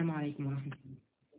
السلام عليكم ورحمة الله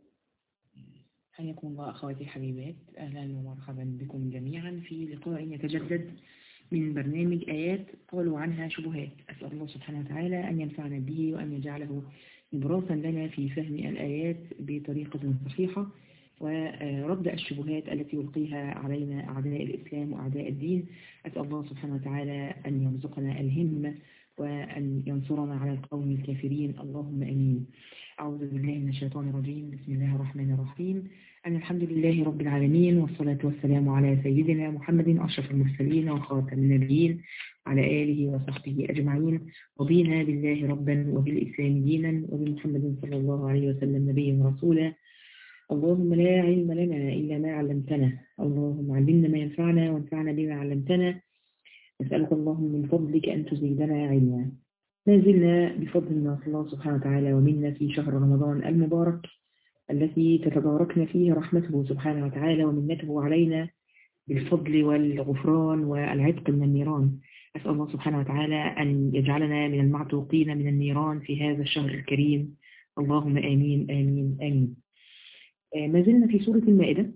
حياكم الله أخواتي الحبيبات أهلا ومرحبا بكم جميعا في لقاء يتجدد من برنامج آيات قالوا عنها شبهات أسأل الله سبحانه وتعالى أن ينفعنا به وأن يجعله نبراسا لنا في فهم الآيات بطريقة صحيحة ورد الشبهات التي يلقيها علينا أعداء الإسلام وأعداء الدين أسأل الله سبحانه وتعالى أن يرزقنا الهمة وأن ينصرنا على القوم الكافرين اللهم أمين أعوذ بالله من الشيطان الرجيم بسم الله الرحمن الرحيم أن الحمد لله رب العالمين والصلاة والسلام على سيدنا محمد أشرف المرسلين وخاتم النبيين على آله وصحبه أجمعين رضينا بالله ربا وبالإسلام دينا وبمحمد صلى الله عليه وسلم نبيا ورسولا اللهم لا علم لنا إلا ما علمتنا اللهم علمنا ما ينفعنا وانفعنا بما علمتنا نسألك اللهم من فضلك أن تزيدنا علما ما زلنا بفضل الله سبحانه وتعالى ومنا في شهر رمضان المبارك التي تتباركنا فيه رحمته سبحانه وتعالى ومنته علينا بالفضل والغفران والعتق من النيران أسأل الله سبحانه وتعالى أن يجعلنا من المعتوقين من النيران في هذا الشهر الكريم اللهم آمين آمين آمين ما زلنا في سورة المائدة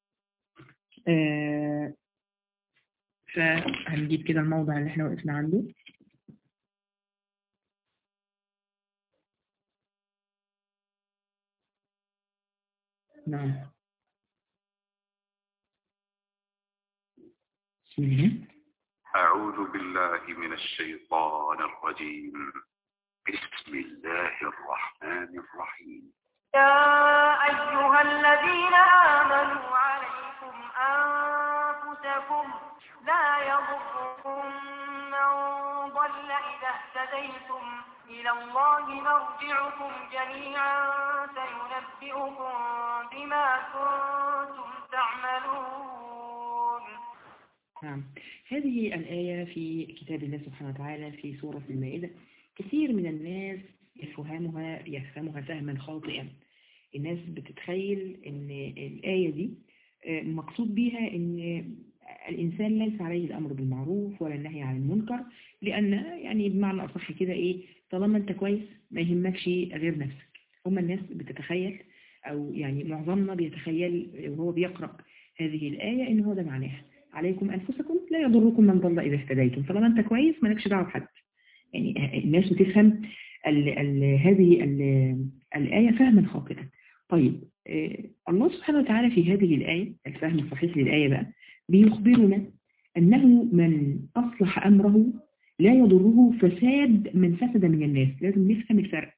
فهنجيب كده الموضع اللي احنا وقفنا عنده نعم بسم الله أعوذ بالله من الشيطان الرجيم بسم الله الرحمن الرحيم يا أيها الذين آمنوا عليكم أنفسكم لا يضركم من ضل إذا اهتديتم إلى الله مرجعكم جميعا سينبئكم بما كنتم تعملون نعم هذه الآية في كتاب الله سبحانه وتعالى في سورة المائدة كثير من الناس يفهمها يفهمها فهما خاطئا الناس بتتخيل ان الآية دي مقصود بيها ان الإنسان ليس عليه الأمر بالمعروف ولا النهي عن المنكر لأن يعني بمعنى أصح كده إيه طالما أنت كويس ما يهمكش غير نفسك هم الناس بتتخيل أو يعني معظمنا بيتخيل وهو بيقرأ هذه الآية إن هو ده معناها عليكم أنفسكم لا يضركم من ضل إذا اهتديتم طالما أنت كويس مالكش دعوة بحد يعني الناس بتفهم ال ال هذه ال الآية فهما خاطئا طيب آه الله سبحانه وتعالى في هذه الآية الفهم الصحيح للآية بقى بيخبرنا أنه من أصلح أمره لا يضره فساد من فسد من الناس لازم نفهم الفرق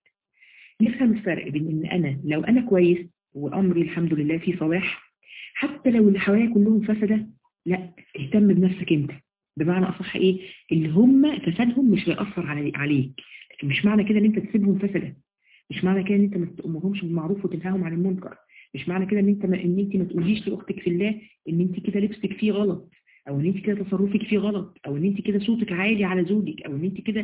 نفهم الفرق بين أن أنا لو أنا كويس وأمري الحمد لله في صلاح حتى لو اللي حواليا كلهم فسدة لا اهتم بنفسك انت بمعنى أصح إيه اللي هم فسادهم مش هيأثر عليك مش معنى كده ان انت تسيبهم فسدة مش معنى كده ان انت ما تأمرهمش بالمعروف وتنهاهم عن المنكر مش معنى كده ان انت ما ان انت ما تقوليش لاختك في الله ان انت كده لبسك فيه غلط او ان انت كده تصرفك فيه غلط او ان انت كده صوتك عالي على زوجك او ان انت كده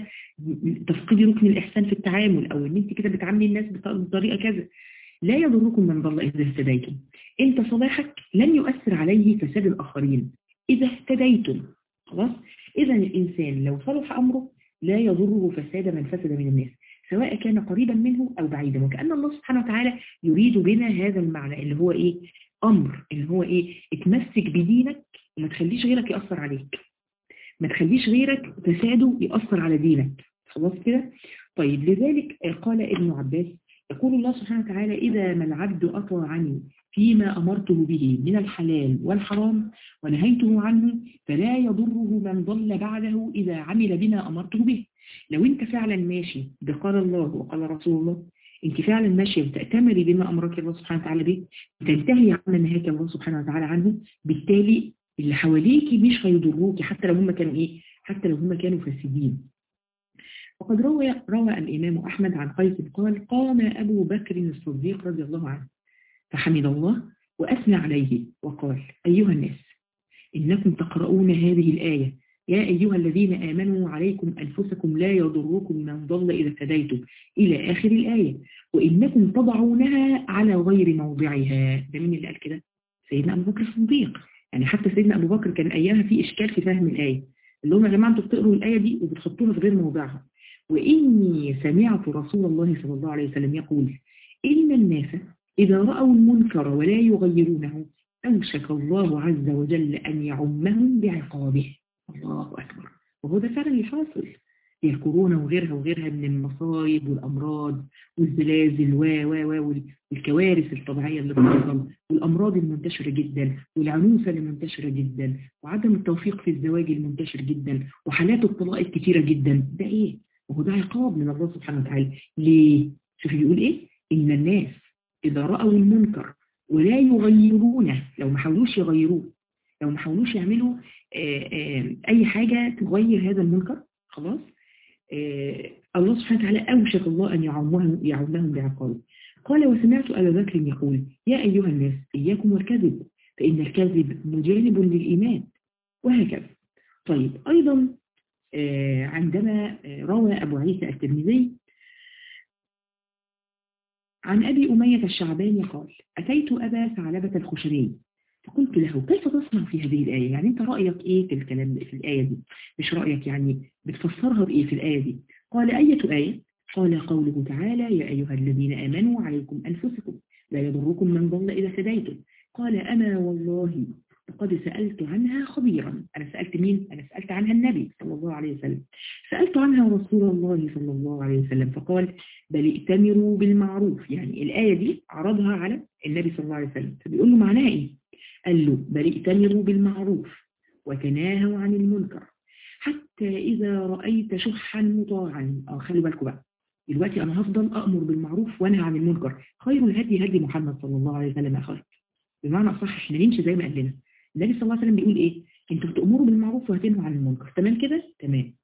تفقدي ركن الاحسان في التعامل او ان انت كده بتعاملي الناس بطريقه كذا لا يضركم من ضل اذا اهتديتم انت صلاحك لن يؤثر عليه فساد الاخرين اذا اهتديتم خلاص اذا الانسان لو صلح امره لا يضره فساد من فسد من الناس سواء كان قريبا منه أو بعيدا وكأن الله سبحانه وتعالى يريد بنا هذا المعنى اللي هو إيه أمر اللي هو إيه اتمسك بدينك وما تخليش غيرك يأثر عليك ما تخليش غيرك فساده يأثر على دينك خلاص كده طيب لذلك قال ابن عباس يقول الله سبحانه وتعالى إذا ما العبد أطاعني فيما أمرته به من الحلال والحرام ونهيته عنه فلا يضره من ضل بعده إذا عمل بما أمرته به لو انت فعلا ماشي بقال الله وقال رسول الله انت فعلا ماشية بتأتمري بما أمرك الله سبحانه وتعالى به تنتهي عما نهاك الله سبحانه وتعالى عنه بالتالي اللي حواليك مش هيضروك حتى لو هم كانوا ايه حتى لو هم كانوا فاسدين وقد روى روى الإمام أحمد عن قيس قال قام أبو بكر الصديق رضي الله عنه فحمد الله وأثنى عليه وقال أيها الناس إنكم تقرؤون هذه الآية يا أيها الذين آمنوا عليكم أنفسكم لا يضركم من ضل إذا اهتديتم إلى آخر الآية وإنكم تضعونها على غير موضعها ده مين اللي قال كده؟ سيدنا أبو بكر الصديق يعني حتى سيدنا أبو بكر كان أيامها في إشكال في فهم الآية اللي هم يا جماعة انتوا بتقروا الآية دي وبتحطوها في غير موضعها وإني سمعت رسول الله صلى الله عليه وسلم يقول إن الناس إذا رأوا المنكر ولا يغيرونه أوشك الله عز وجل أن يعمهم بعقابه الله أكبر وهو ده فعلا اللي حاصل هي الكورونا وغيرها وغيرها من المصايب والأمراض والزلازل و و و والكوارث الطبيعية اللي بتحصل والأمراض المنتشرة جدا والعنوسة اللي منتشرة جدا وعدم التوفيق في الزواج المنتشر جدا وحالات الطلاق الكتيرة جدا ده إيه؟ وهو ده عقاب من الله سبحانه وتعالى ليه؟ شوف بيقول إيه؟ إن الناس إذا رأوا المنكر ولا يغيرونه لو ما حاولوش يغيروه لو ما حاولوش يعملوا آآ آآ أي حاجة تغير هذا المنكر خلاص الله سبحانه وتعالى أوشك الله أن يعمهم, يعمهم بعقابه قال وسمعت أبا بكر يقول يا أيها الناس إياكم والكذب فإن الكذب مجانب للإيمان وهكذا طيب أيضا عندما روى أبو عيسى الترمذي عن أبي أمية الشعباني قال أتيت أبا ثعلبة الخشني فقلت له كيف تصنع في هذه الآية يعني أنت رأيك إيه في الكلام في الآية دي مش رأيك يعني بتفسرها بإيه في الآية دي قال أية آية قال قوله تعالى يا أيها الذين آمنوا عليكم أنفسكم لا يضركم من ضل إذا هديتم قال أنا والله لقد سألت عنها خبيرا أنا سألت مين؟ أنا سألت عنها النبي صلى الله عليه وسلم سألت عنها رسول الله صلى الله عليه وسلم فقال بل ائتمروا بالمعروف يعني الآية دي عرضها على النبي صلى الله عليه وسلم فبيقول له معناها إيه؟ قال له بل ائتمروا بالمعروف وتناهوا عن المنكر حتى إذا رأيت شحا مطاعا اه خلوا بالكم بقى دلوقتي أنا هفضل أأمر بالمعروف وأنهى عن المنكر خير الهدي هدي محمد صلى الله عليه وسلم أخذ بمعنى أصح احنا نمشي زي ما قال لنا النبي صلى الله عليه وسلم بيقول إيه انتوا بتأمروا بالمعروف وهتنهوا عن المنكر تمام كده تمام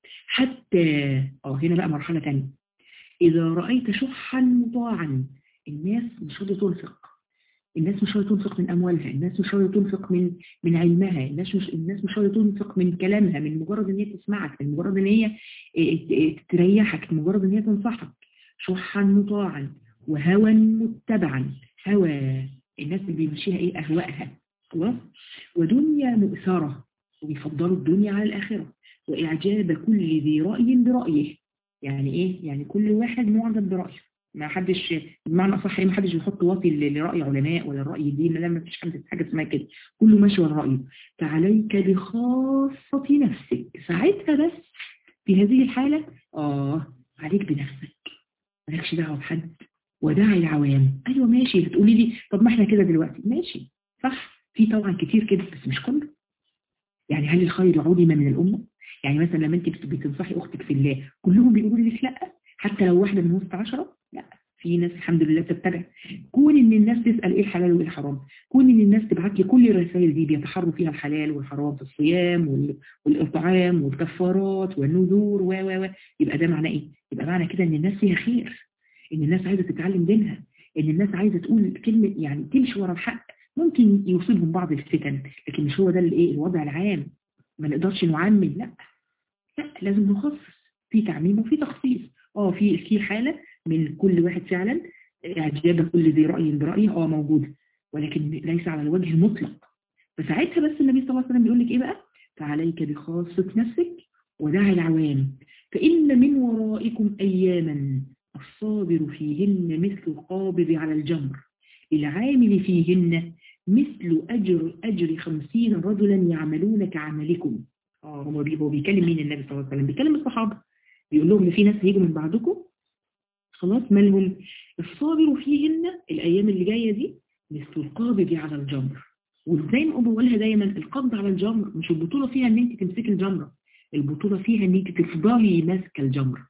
حتى اه هنا بقى مرحلة تانية إذا رأيت شحا مطاعا الناس مش راضية تنفق الناس مش راضية تنفق من أموالها الناس مش راضية تنفق من من علمها الناس مش الناس مش راضية تنفق من كلامها من مجرد ان هي تسمعك من مجرد ان هي تريحك من مجرد ان هي تنصحك شحا مطاعا وهوى متبعا هوى الناس اللي بيمشيها ايه أهوائها خلاص ودنيا مؤثرة وبيفضلوا الدنيا على الآخرة وإعجاب كل ذي رأي برأيه يعني إيه؟ يعني كل واحد معجب برأيه ما حدش بمعنى أصح ما حدش بيحط واطي لرأي علماء ولا رأي دين لا ما فيش حاجة اسمها كده كله ماشي ورا رأيه فعليك بخاصة نفسك ساعتها بس في هذه الحالة آه عليك بنفسك مالكش دعوة بحد وداعي العوام أيوة ماشي هتقولي لي طب ما احنا كده دلوقتي ماشي صح في طبعا كتير كده بس مش كله يعني هل الخير عدم من الأمة يعني مثلا لما انت بتنصحي أختك في الله كلهم بيقولوا لك لا حتى لو واحدة من وسط عشرة لا في ناس الحمد لله بتتبع كون ان الناس تسأل ايه الحلال وايه الحرام كون ان الناس تبعت لي كل الرسائل دي بيتحروا فيها الحلال والحرام في الصيام والإطعام والكفارات والنذور و و و يبقى ده معناه ايه يبقى معنى كده ان الناس فيها خير ان الناس عايزة تتعلم دينها ان الناس عايزة تقول كلمة يعني تمشي ورا الحق ممكن يصيبهم بعض الفتن لكن مش هو ده الايه الوضع العام ما نقدرش نعمم لا لا لازم نخصص في تعميم وفي تخصيص اه في في حالة من كل واحد فعلا اعجاب كل ذي رأي برأيه اه موجودة ولكن ليس على الوجه المطلق فساعتها بس النبي صلى الله عليه وسلم بيقول لك ايه بقى فعليك بخاصة نفسك ودع العوام فإن من ورائكم أياما الصابر فيهن مثل القابض على الجمر العامل فيهن مثل أجر أجر خمسين رجلا يعملون كعملكم اه هو بيكلم مين النبي صلى الله عليه وسلم بيكلم الصحابة بيقول لهم ان في ناس هيجوا من بعدكم خلاص مالهم الصابر فيهن الايام اللي جايه دي مثل القابض على الجمر وزي ما بقولها دايما القبض على الجمر مش البطوله فيها ان انت تمسكي الجمره البطوله فيها ان انت تفضلي ماسكه الجمر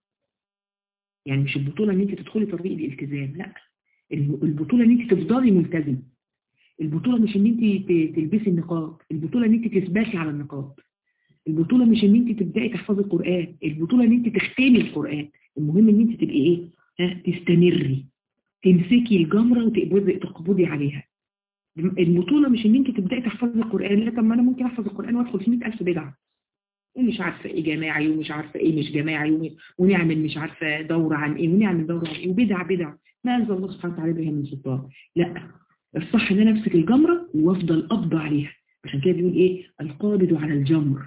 يعني مش البطوله ان انت تدخلي طريق الالتزام لا البطوله ان انت تفضلي ملتزم البطوله مش ان انت تلبسي النقاب البطوله ان انت تثبتي على النقاب البطولة مش ان انت تبدأي تحفظي القرآن البطولة ان انت تختمي القرآن المهم ان انت تبقي ايه ها تستمري تمسكي الجمرة وتقبضي تقبضي عليها البطولة مش ان انت تبدأي تحفظي القرآن لا طب ما انا ممكن احفظ القرآن وادخل في 100000 بدعة ومش عارفة ايه جماعي ومش عارفة ايه مش جماعي ونعمل مش عارفة دورة عن ايه ونعمل دورة عن ايه وبدع بدع ما انزل الله سبحانه وتعالى بها من سلطان لا الصح ان انا امسك الجمرة وافضل اقبض عليها عشان كده بيقول ايه القابض على الجمر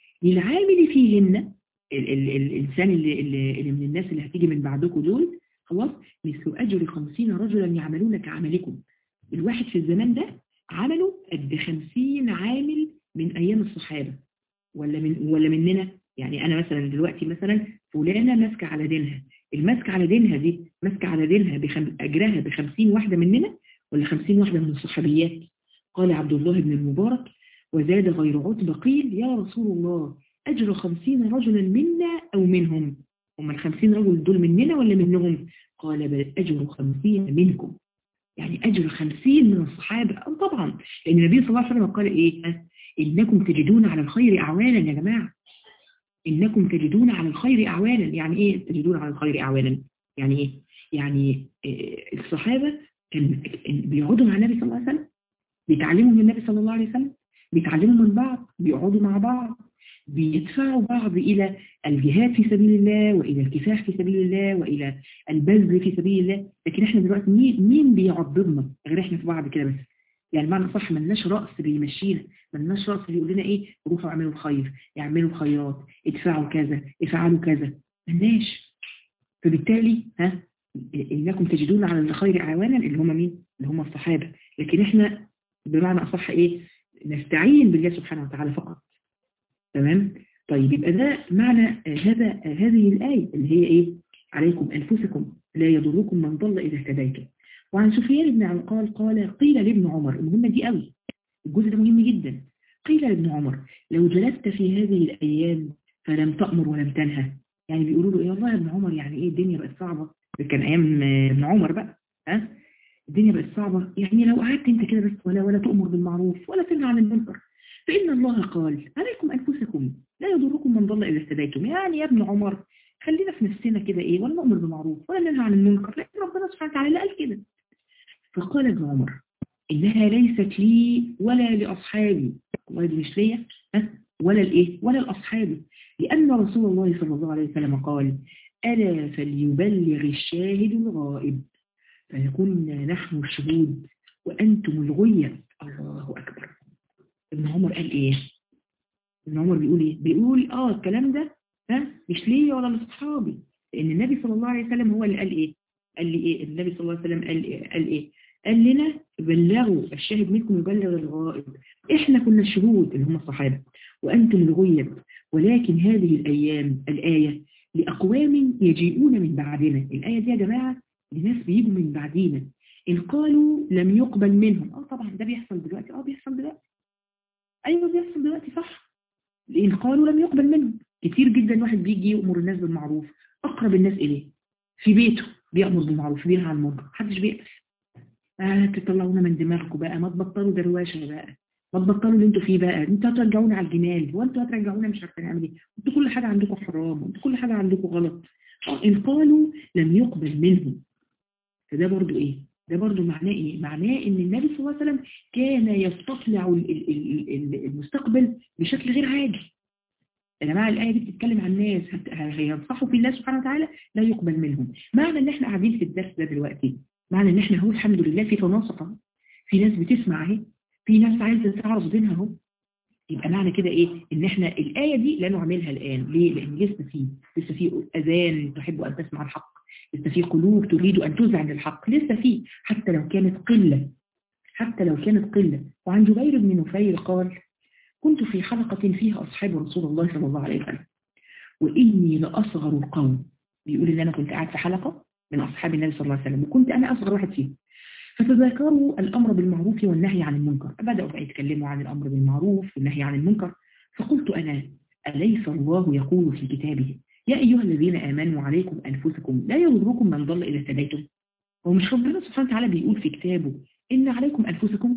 للعامل فيهن ال ال ال الإنسان اللي, اللي من الناس اللي هتيجي من بعدكم دول خلاص مثل أجر خمسين رجلا يعملون كعملكم الواحد في الزمان ده عملوا قد خمسين عامل من أيام الصحابة ولا من ولا مننا يعني أنا مثلا دلوقتي مثلا فلانة ماسكة على دينها الماسكة على دينها دي ماسكة على دينها بخم... أجرها بخمسين واحدة مننا ولا خمسين واحدة من الصحابيات قال عبد الله بن المبارك وزاد غير عتبة قيل يا رسول الله أجر خمسين رجلا منا أو منهم هم الخمسين رجل دول مننا ولا منهم قال بل أجر خمسين منكم يعني أجر خمسين من الصحابة أو طبعا لأن النبي صلى الله عليه وسلم قال إيه إنكم تجدون على الخير أعوانا يا جماعة إنكم تجدون على الخير أعوانا يعني إيه تجدون على الخير أعوانا يعني إيه يعني إيه الصحابة كان بيقعدوا مع النبي صلى الله عليه وسلم بيتعلموا من النبي صلى الله عليه وسلم بيتعلموا من بعض بيقعدوا مع بعض بيدفعوا بعض إلى الجهاد في سبيل الله وإلى الكفاح في سبيل الله وإلى البذل في سبيل الله لكن احنا دلوقتي مين, مين بيعضدنا غير احنا في بعض كده بس يعني معنى صح ملناش رأس بيمشينا ملناش رأس بيقول لنا ايه روحوا اعملوا الخير اعملوا خيرات ادفعوا كذا افعلوا كذا ملناش فبالتالي ها انكم تجدون على الخير اعوانا اللي هم مين اللي هم الصحابة لكن احنا بمعنى اصح ايه نستعين بالله سبحانه وتعالى فقط تمام طيب يبقى ده معنى هذا هذه الآية اللي هي ايه عليكم أنفسكم لا يضركم من ضل إذا اهتديتم وعن سفيان بن عقال قال قيل لابن عمر المهمة دي قوي الجزء ده مهم جدا قيل لابن عمر لو جلست في هذه الأيام فلم تأمر ولم تنهى يعني بيقولوا له ايه والله يا ابن عمر يعني ايه الدنيا بقت صعبة كان ايام ابن عمر بقى ها الدنيا بقت صعبة يعني لو قعدت انت كده بس ولا ولا تؤمر بالمعروف ولا تنهى عن المنكر فإن الله قال عليكم أنفسكم لا يضركم من ضل إذا استديتم يعني يا ابن عمر خلينا في نفسنا كده إيه ولا نؤمر بالمعروف ولا ننهى عن المنكر لأن ربنا سبحانه وتعالى قال كده فقال ابن عمر إنها ليست لي ولا لأصحابي الله دي مش ليا ولا الإيه ولا لأصحابي لأن رسول الله صلى الله عليه وسلم قال ألا فليبلغ الشاهد الغائب فيكون نحن الشهود وأنتم الغية الله أكبر ابن عمر قال إيه ابن عمر بيقول إيه بيقول آه الكلام ده ها مش ليا ولا لأصحابي لأن النبي صلى الله عليه وسلم هو اللي قال إيه قال لي إيه النبي صلى الله عليه وسلم قال إيه قال إيه قال لنا بلغوا الشاهد منكم يبلغ الغائب إحنا كنا الشهود اللي هم الصحابة وأنتم الغيب ولكن هذه الأيام الآية لأقوام يجيئون من بعدنا الآية دي يا جماعة لناس بيجوا من بعدينا إن قالوا لم يقبل منهم اه طبعا ده بيحصل دلوقتي اه بيحصل دلوقتي ايوه بيحصل دلوقتي صح إن قالوا لم يقبل منهم كتير جدا واحد بيجي يأمر الناس بالمعروف أقرب الناس إليه في بيته بيأمر بالمعروف بينهى عن المنكر محدش بيقبل آه تطلعونا من دماغكم بقى ما تبطلوا درواشة بقى ما تبطلوا اللي انتوا فيه بقى انتوا هترجعونا على الجمال وانتوا هترجعونا مش عارفين نعمل ايه انتوا كل حاجة عندكم حرام وانتوا كل حاجة عندكم غلط إن قالوا لم يقبل منهم فده برضو ايه ده برضو معناه ايه معناه ان النبي صلى الله عليه وسلم كان يستطلع المستقبل بشكل غير عادي يا جماعه الايه دي بتتكلم عن ناس هينصحوا في الله سبحانه وتعالى لا يقبل منهم معنى ان احنا قاعدين في الدرس ده دلوقتي معنى ان احنا هو الحمد لله في تناسق في ناس بتسمع اهي في ناس عايزه تعرف دينها اهو يبقى معنى كده ايه ان احنا الآية دي لا نعملها الآن ليه لان لسه في لسه في اذان تحب ان تسمع الحق لسه في قلوب تريد ان تذعن الحق لسه في حتى لو كانت قلة حتى لو كانت قلة وعن جبير بن نفير قال كنت في حلقة فيها أصحاب رسول الله صلى الله عليه وسلم وإني لأصغر القوم بيقول إن أنا كنت قاعد في حلقة من أصحاب النبي صلى الله عليه وسلم وكنت أنا أصغر واحد فيهم فتذاكروا الأمر بالمعروف والنهي عن المنكر بدأوا بقى يتكلموا عن الأمر بالمعروف والنهي عن المنكر فقلت أنا أليس الله يقول في كتابه يا أيها الذين آمنوا عليكم أنفسكم لا يضركم من ضل إذا اهتديتم هو مش ربنا سبحانه وتعالى بيقول في كتابه إن عليكم أنفسكم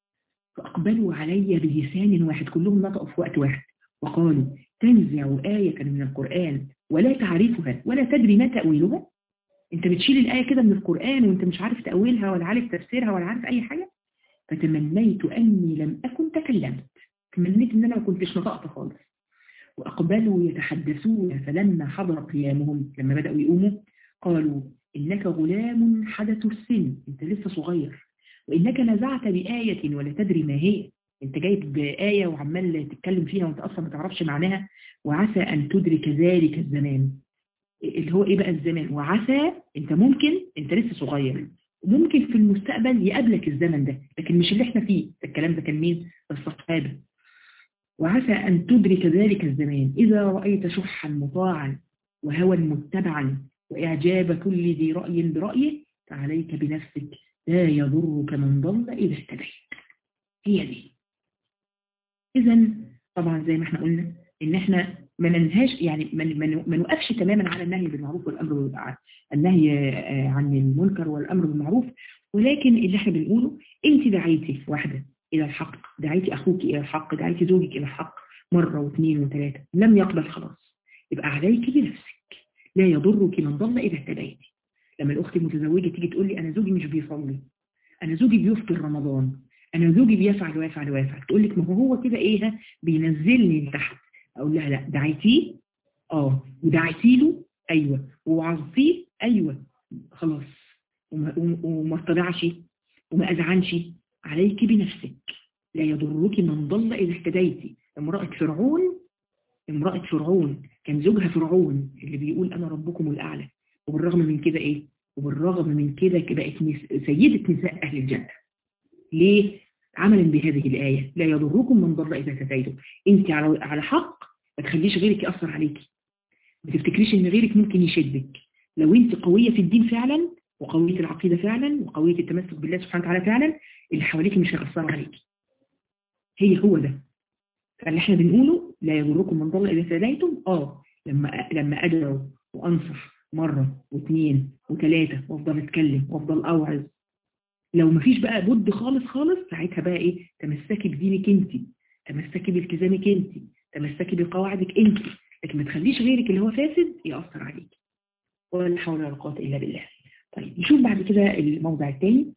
فأقبلوا علي بلسان واحد كلهم نطقوا في وقت واحد وقالوا تنزع آية من القرآن ولا تعرفها ولا تدري ما تأويلها انت بتشيل الآية كده من القرآن وانت مش عارف تأويلها ولا عارف تفسيرها ولا عارف أي حاجة فتمنيت أني لم أكن تكلمت تمنيت أن أنا ما كنتش نطقت خالص وأقبلوا يتحدثون فلما حضر قيامهم لما بدأوا يقوموا قالوا إنك غلام حدث السن انت لسه صغير وإنك نزعت بآية ولا تدري ما هي انت جايب بآية وعمال تتكلم فيها وانت أصلا ما تعرفش معناها وعسى أن تدرك ذلك الزمان اللي هو ايه بقى الزمان وعسى انت ممكن انت لسه صغير وممكن في المستقبل يقابلك الزمن ده لكن مش اللي احنا فيه الكلام ده كان مين الصحابة وعسى أن تدرك ذلك الزمان إذا رأيت شحا مطاعا وهوى متبعا وإعجاب كل ذي رأي برأيه فعليك بنفسك لا يضرك من ضل إذا اهتديت هي دي إذا طبعا زي ما احنا قلنا إن احنا ما ننهاش يعني ما نوقفش تماما على النهي بالمعروف والأمر بالمعروف النهي عن المنكر والأمر بالمعروف ولكن اللي احنا بنقوله انت دعيتي واحدة إلى الحق دعيتي أخوك إلى الحق دعيتي زوجك إلى الحق مرة واثنين وثلاثة لم يقبل خلاص يبقى عليك بنفسك لا يضرك من ضل إذا اهتديتي لما الأخت المتزوجة تيجي تقول لي أنا زوجي مش بيصلي أنا زوجي بيفطر رمضان أنا زوجي بيفعل ويفعل ويفعل تقول لك ما هو هو كده إيه بينزلني لتحت أقول لها لا دعيتيه آه ودعيتي له أيوة ووعظتيه أيوة خلاص وما ارتدعش وما أذعنش عليك بنفسك لا يضرك من ضل إذا اهتديتي امرأة فرعون امرأة فرعون كان زوجها فرعون اللي بيقول أنا ربكم الأعلى وبالرغم من كده إيه وبالرغم من كده بقت سيدة نساء أهل الجنة ليه عملا بهذه الآية لا يضركم من ضل إذا اهتديتم أنت على على حق ما تخليش غيرك يأثر عليكي ما تفتكريش ان غيرك ممكن يشدك لو انت قوية في الدين فعلا وقوية العقيدة فعلا وقوية التمسك بالله سبحانه وتعالى فعلا اللي حواليك مش هيأثروا عليك هي هو ده فاللي احنا بنقوله لا يضركم من ضل إذا تديتم اه لما لما أدعو وأنصح مرة واثنين وثلاثة وافضل اتكلم وافضل اوعظ لو مفيش بقى بد خالص خالص ساعتها بقى ايه تمسكي بدينك انت تمسكي بالتزامك انت تمسكي بقواعدك انت لكن ما تخليش غيرك اللي هو فاسد يأثر عليك ولا حول ولا قوة إلا بالله طيب نشوف بعد كده الموضع الثاني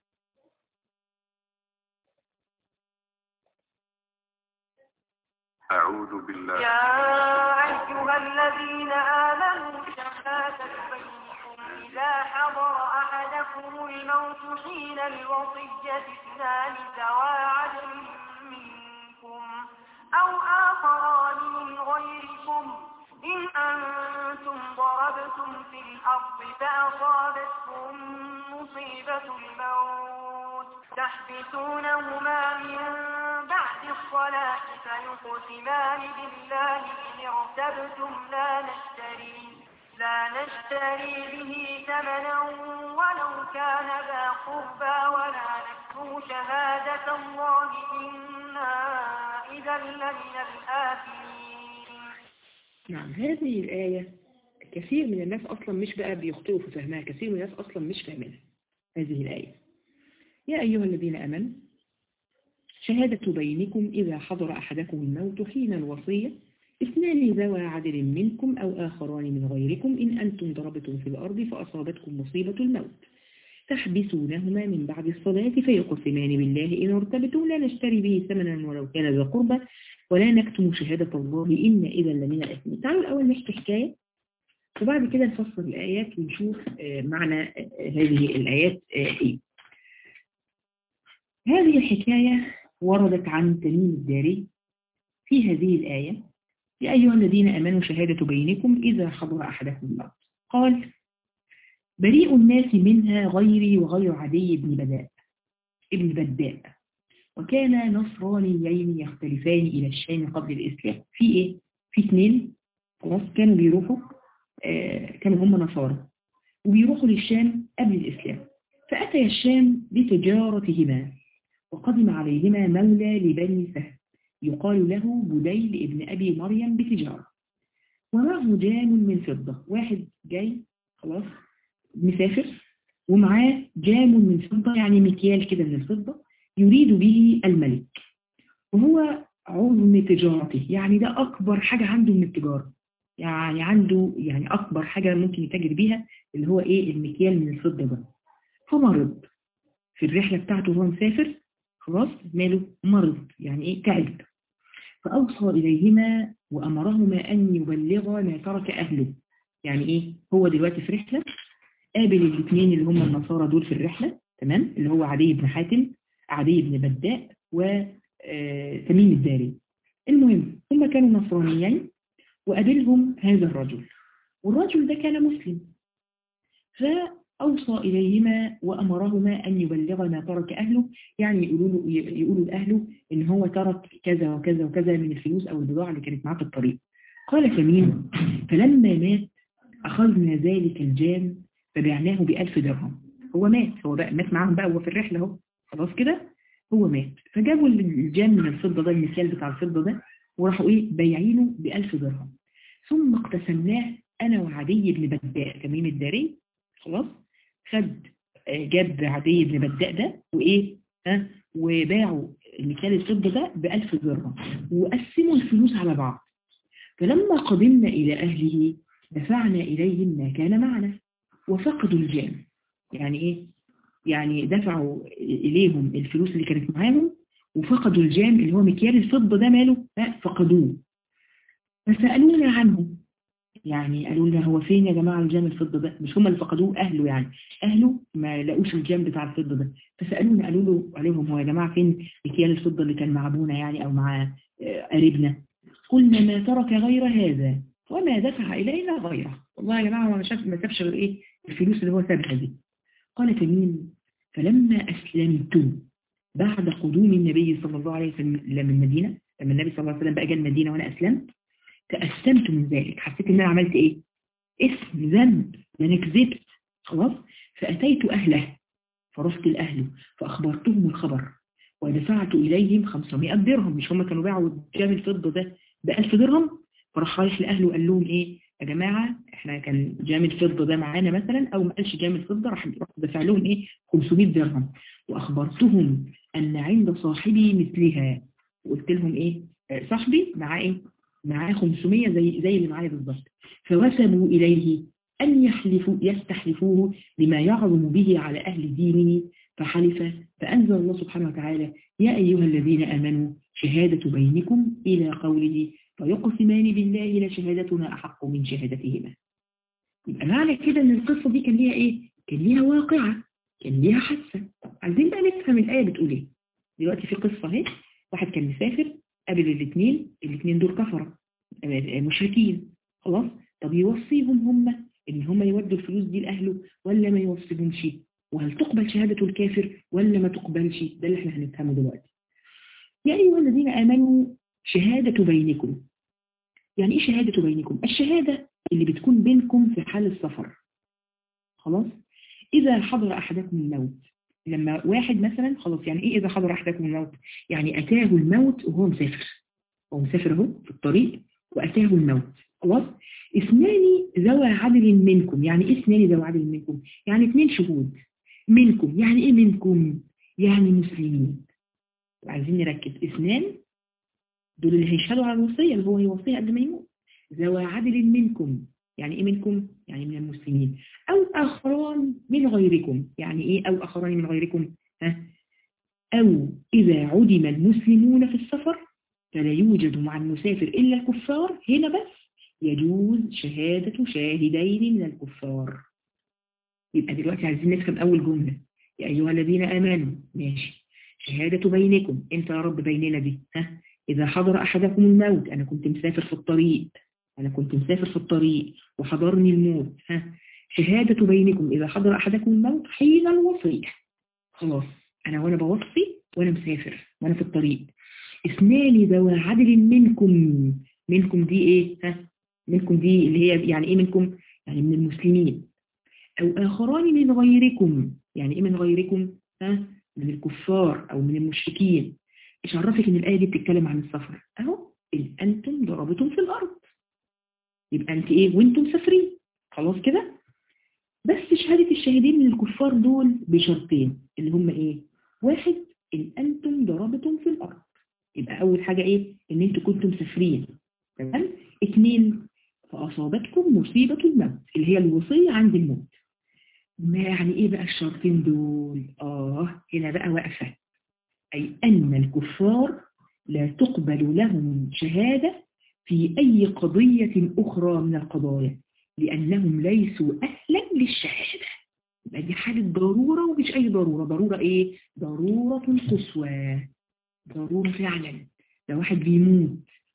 أعوذ بالله يا أيها الذين آمنوا شهادة بينكم إذا حضر أحدكم الموت حين الوصية اثنان ذوى عدل منكم أو آخران من غيركم إن أنتم ضربتم في الأرض فأصابتكم مصيبة الموت تحبسونهما من بعد الصلاة فيقسمان بالله إن ارتبتم لا نشتري لا نشتري به ثمنا ولو كان ذا قربى ولا نكتم شهادة الله إنا إذا لمن الآثمين نعم هذه الآية كثير من الناس أصلا مش بقى بيخطئوا في فهمها كثير من الناس أصلا مش فاهمينها هذه الآية يا أيها الذين أمنوا شهادة بينكم إذا حضر أحدكم الموت حين الوصية اثنان ذوى عدل منكم أو آخران من غيركم إن أنتم ضربتم في الأرض فأصابتكم مصيبة الموت تحبسونهما من بعد الصلاة فيقسمان بالله إن ارتبتم لا نشتري به ثمنا ولو كان ذا قربى ولا نكتم شهادة الله إن إذا لمن الأثم تعالوا الأول نحكي حكاية وبعد كده نفسر الآيات ونشوف معنى هذه الآيات إيه هذه الحكاية وردت عن تميم الداري في هذه الآية يا أيها الذين أمنوا شهادة بينكم إذا حضر أحدكم الموت قال بريء الناس منها غيري وغير عدي بن بداء ابن بداء وكان نصرانيين يختلفان إلى الشام قبل الإسلام في إيه؟ في اثنين خلاص كانوا بيروحوا آه كانوا هم نصارى وبيروحوا للشام قبل الإسلام فأتي الشام بتجارتهما وقدم عليهما مولى لبني سهل يقال له بديل ابن أبي مريم بتجارة ومعه جام من فضة واحد جاي خلاص مسافر ومعاه جام من فضة يعني مكيال كده من الفضة يريد به الملك وهو عظم تجارته يعني ده أكبر حاجة عنده من التجارة يعني عنده يعني أكبر حاجة ممكن يتاجر بيها اللي هو إيه المكيال من الفضة ده فمرض في الرحلة بتاعته وهو مسافر خلاص ماله مرض يعني إيه تعب فأوصى إليهما وأمرهما أن يبلغا ما ترك أهله يعني إيه هو دلوقتي في رحلة قابل الاثنين اللي هم النصارى دول في الرحلة تمام اللي هو عدي بن حاتم عدي بن بداء وتميم الداري المهم هم كانوا نصرانيين وقابلهم هذا الرجل والرجل ده كان مسلم فأوصى إليهما وأمرهما أن يبلغ ما ترك أهله يعني يقولوا له يقولوا لأهله إن هو ترك كذا وكذا وكذا من الفلوس أو البضاعة اللي كانت معاه في الطريق قال تميم فلما مات أخذنا ذلك الجان فبعناه بألف درهم هو مات هو بقى مات معاهم بقى هو في الرحلة اهو خلاص كده هو مات فجابوا الجان من الفضة ده المثال بتاع الفضة ده وراحوا ايه بيعينه بألف درهم ثم اقتسمناه أنا وعدي بن بداء تميم الداري خلاص خد جاب عدي بن بداء ده وإيه ها وباعوا المثال الفضة ده بألف درهم وقسموا الفلوس على بعض فلما قدمنا إلى أهله دفعنا إليهم ما كان معنا وفقدوا الجان يعني إيه يعني دفعوا إليهم الفلوس اللي كانت معاهم وفقدوا الجام اللي هو مكيال الفضة ده ماله فقدوه فسألونا عنه يعني قالوا لنا هو فين يا جماعة الجام الفضة ده مش هم اللي فقدوه أهله يعني أهله ما لقوش الجام بتاع الفضة ده فسألونا قالوا له عليهم هو يا جماعة فين مكيال الفضة اللي كان مع أبونا يعني أو مع قريبنا قلنا ما ترك غير هذا وما دفع إلينا غيره والله يا جماعة ما شاف ما سابش غير إيه الفلوس اللي هو سابها دي قال تميم فلما أسلمت بعد قدوم النبي صلى الله عليه وسلم من المدينة لما النبي صلى الله عليه وسلم بقى جاء المدينة وأنا أسلمت تأسمت من ذلك حسيت إن أنا عملت إيه اسم ذنب ده أنا كذبت خلاص فأتيت أهله فرحت لأهله فأخبرتهم الخبر ودفعت إليهم 500 درهم مش هم كانوا باعوا جام الفضة ده ب 1000 درهم فراح رايح لأهله وقال لهم إيه يا جماعة احنا كان جام الفضة ده معانا مثلا او ما قالش جام الفضة راح دفع لهم ايه 500 درهم واخبرتهم ان عند صاحبي مثلها وقلت لهم ايه صاحبي معاه ايه معاه 500 زي زي اللي معايا بالظبط فوسبوا اليه ان يحلفوا يستحلفوه بما يعظم به على اهل دينه فحلف فانزل الله سبحانه وتعالى يا ايها الذين امنوا شهادة بينكم الى قوله فيقسمان بالله لشهادتنا أحق من شهادتهما يبقى معنى كده ان القصة دي كان ليها ايه كان ليها واقعة كان ليها حادثة عايزين بقى نفهم الآية بتقول ايه دلوقتي في قصة اهي واحد كان مسافر قابل الاثنين الاثنين دول كفرة مشركين خلاص طب يوصيهم هم ان هم يودوا الفلوس دي لأهله ولا ما يوصيهمش وهل تقبل شهادة الكافر ولا ما تقبلش ده اللي احنا هنفهمه دلوقتي يا أيها الذين آمنوا شهادة بينكم يعني ايه شهادة بينكم الشهادة اللي بتكون بينكم في حال السفر خلاص إذا حضر أحدكم الموت لما واحد مثلا خلاص يعني ايه إذا حضر أحدكم الموت يعني أتاه الموت وهو مسافر هو مسافر اهو في الطريق وأتاه الموت خلاص اثنان ذوى عدل منكم يعني ايه اثنان ذوى عدل منكم يعني اثنين شهود منكم يعني ايه منكم يعني مسلمين عايزين نركز اثنان دول اللي هيشهدوا على الوصية اللي هو هيوصيها قبل ما يموت ذوى عدل منكم يعني ايه منكم يعني من المسلمين او اخران من غيركم يعني ايه او اخران من غيركم ها او اذا عدم المسلمون في السفر فلا يوجد مع المسافر الا الكفار هنا بس يجوز شهادة شاهدين من الكفار يبقى دلوقتي عايزين نفهم اول جملة يا ايها الذين امنوا ماشي شهادة بينكم انت يا رب بيننا دي ها إذا حضر أحدكم الموت أنا كنت مسافر في الطريق أنا كنت مسافر في الطريق وحضرني الموت ها شهادة بينكم إذا حضر أحدكم الموت حين الوصية خلاص أنا وأنا بوصي وأنا مسافر وأنا في الطريق اثنان ذوى عدل منكم منكم دي إيه ها منكم دي اللي هي يعني إيه منكم يعني من المسلمين أو آخران من غيركم يعني إيه من غيركم ها من الكفار أو من المشركين ايش عرفك ان الآية دي بتتكلم عن السفر اهو إن أنتم ضربتم في الأرض يبقى أنت إيه وأنتم مسافرين خلاص كده بس شهادة الشاهدين من الكفار دول بشرطين اللي هم إيه واحد إن أنتم ضربتم في الأرض يبقى أول حاجة إيه إن أنتم كنتم مسافرين تمام اثنين فأصابتكم مصيبة الموت اللي هي الوصية عند الموت ما يعني إيه بقى الشرطين دول آه هنا بقى واقفة أي أن الكفار لا تقبل لهم شهادة في أي قضية أخرى من القضايا لأنهم ليسوا أهلا للشهادة يبقى دي حالة ضرورة ومش أي ضرورة ضرورة إيه؟ ضرورة قصوى ضرورة فعلا لو واحد بيموت